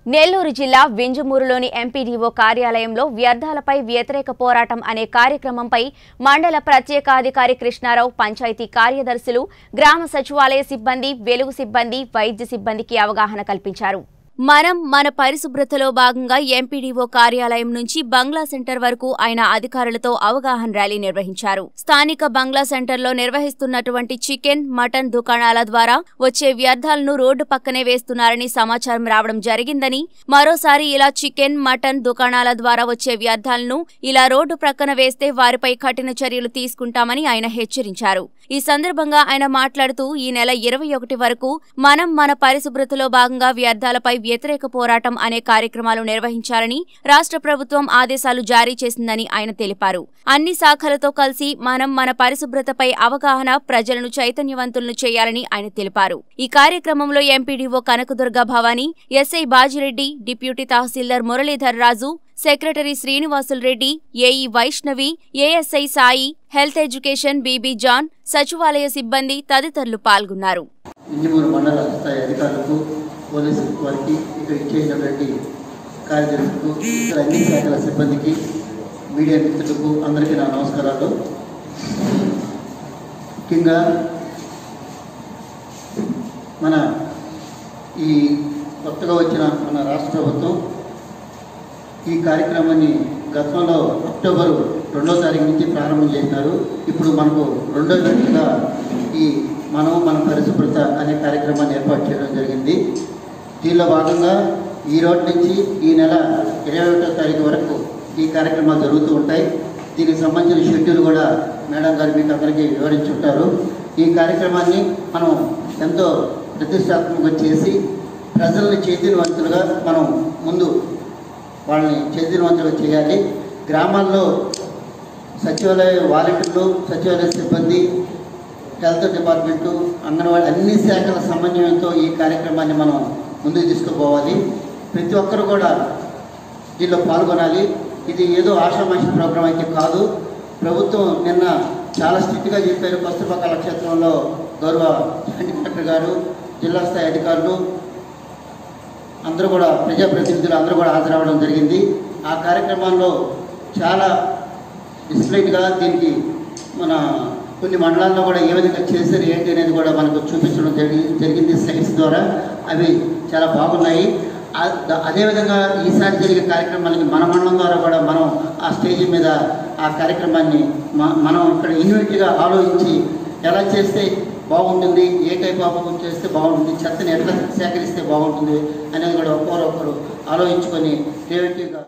నెల్లూరు జిల్లా వింజమూరులోని ఎంపీడీఓ కార్యాలయంలో వ్యర్థాలపై వ్యతిరేక పోరాటం అనే కార్యక్రమంపై మండల ప్రత్యేకాధికారి కృష్ణారావు పంచాయతీ కార్యదర్శులు గ్రామ సచివాలయ సిబ్బంది వెలుగు సిబ్బంది వైద్య సిబ్బందికి అవగాహన కల్పించారు మనం మన పరిశుభ్రతలో భాగంగా ఎంపీడీఓ కార్యాలయం నుంచి బంగ్లా సెంటర్ వరకు ఆయన అధికారులతో అవగాహన ర్యాలీ నిర్వహించారు స్థానిక బంగ్లా సెంటర్లో నిర్వహిస్తున్నటువంటి చికెన్ మటన్ దుకాణాల ద్వారా వచ్చే వ్యర్థాలను రోడ్డు పక్కనే వేస్తున్నారని సమాచారం రావడం జరిగిందని మరోసారి ఇలా చికెన్ మటన్ దుకాణాల ద్వారా వచ్చే వ్యర్థాలను ఇలా రోడ్డు ప్రక్కన వేస్తే వారిపై కఠిన చర్యలు తీసుకుంటామని ఆయన హెచ్చరించారు ఈ సందర్భంగా ఆయన మాట్లాడుతూ ఈ నెల ఇరవై ఒకటి వరకు మనం మన పరిశుభ్రతలో భాగంగా వ్యర్థాలపై వ్యతిరేక పోరాటం అనే కార్యక్రమాలు నిర్వహించాలని రాష్ట్ర ప్రభుత్వం ఆదేశాలు జారీ చేసిందని ఆయన తెలిపారు అన్ని శాఖలతో కలిసి మనం మన పరిశుభ్రతపై అవగాహన ప్రజలను చైతన్యవంతులను చేయాలని ఆయన తెలిపారు ఈ కార్యక్రమంలో MPDO Kanakadurga Bhavani SI Bajireddy deputy tahsildar Muralidhar Raju secretary Srinivasulu Reddy AE Vaishnavi ASI Sai health education Bibi John సచివాలయ సిబ్బంది తదితరులు పాల్గొన్నారు ఇంజమూరు మండల స్థాయి అధికారులకు పోలీసు వారికి ఇక్కడ ఇచ్చేసినటువంటి కార్యదర్శులకు ఇతర అన్ని శాఖల సిబ్బందికి మీడియా మిత్రులకు అందరికీ నా నమస్కారాలు ముఖ్యంగా మన ఈ కొత్తగా వచ్చిన మన రాష్ట్ర ప్రభుత్వం ఈ కార్యక్రమాన్ని గతంలో అక్టోబర్ రెండో తారీఖు నుంచి ప్రారంభం చేసినారు ఇప్పుడు మనకు రెండో విడతగా ఈ మనం మన పరిశుభ్రత అనే కార్యక్రమాన్ని ఏర్పాటు చేయడం జరిగింది దీనిలో భాగంగా ఈ రోజు నుంచి ఈ నెల ఇరవై ఒకటో తారీఖు వరకు ఈ కార్యక్రమాలు జరుగుతూ ఉంటాయి దీనికి సంబంధించిన షెడ్యూల్ కూడా మేడం గారు మీకు అందరికీ వివరించుంటారు ఈ కార్యక్రమాన్ని మనం ఎంతో ప్రతిష్టాత్మకంగా చేసి ప్రజల్ని చైతన్యవంతులుగా మనం ముందు వాళ్ళని చైతన్యవంతులుగా చేయాలి గ్రామాల్లో సచివాలయ వాలంటీర్లు సచివాలయ సిబ్బంది హెల్త్ డిపార్ట్మెంటు అంగన్వాడీ అన్ని శాఖల సమన్వయంతో ఈ కార్యక్రమాన్ని మనం ముందుకు తీసుకుపోవాలి ప్రతి ఒక్కరు కూడా దీనిలో పాల్గొనాలి ఇది ఏదో ఆషామాషి ప్రోగ్రాం అయితే కాదు ప్రభుత్వం నిన్న చాలా స్ట్రిక్ట్గా చెప్పారు కస్తూర్బా కళాక్షేత్రంలో గౌరవ జాయింట్ కలెక్టర్ గారు జిల్లా స్థాయి అధికారులు అందరూ కూడా ప్రజాప్రతినిధులు అందరూ కూడా హాజరవ్వడం జరిగింది ఆ కార్యక్రమాల్లో చాలా డిస్ప్లేట్గా దీనికి మన కొన్ని మండలాల్లో కూడా ఏ విధంగా చేశారు ఏంటి అనేది కూడా మనకు చూపించడం జరిగి జరిగింది స్లైడ్స్ ద్వారా అవి చాలా బాగున్నాయి ఆ- ద- అదేవిధంగా ఈసారి జరిగే కార్యక్రమాలకి మన మండలం ద్వారా కూడా మనం ఆ స్టేజ్ మీద ఆ కార్యక్రమాన్ని మ- మనం ఇక్కడ ఇన్వెంట్గా ఆలోచించి ఎలా చేస్తే బాగుంటుంది ఏ టైప్ ఆఫ్ చేస్తే బాగుంటుంది చెత్తని ఎట్లా సేకరిస్తే బాగుంటుంది అనేది కూడా ఒక్కొక్కరు ఒక్కరు ఆలోచించుకొని క్రియేటివ్గా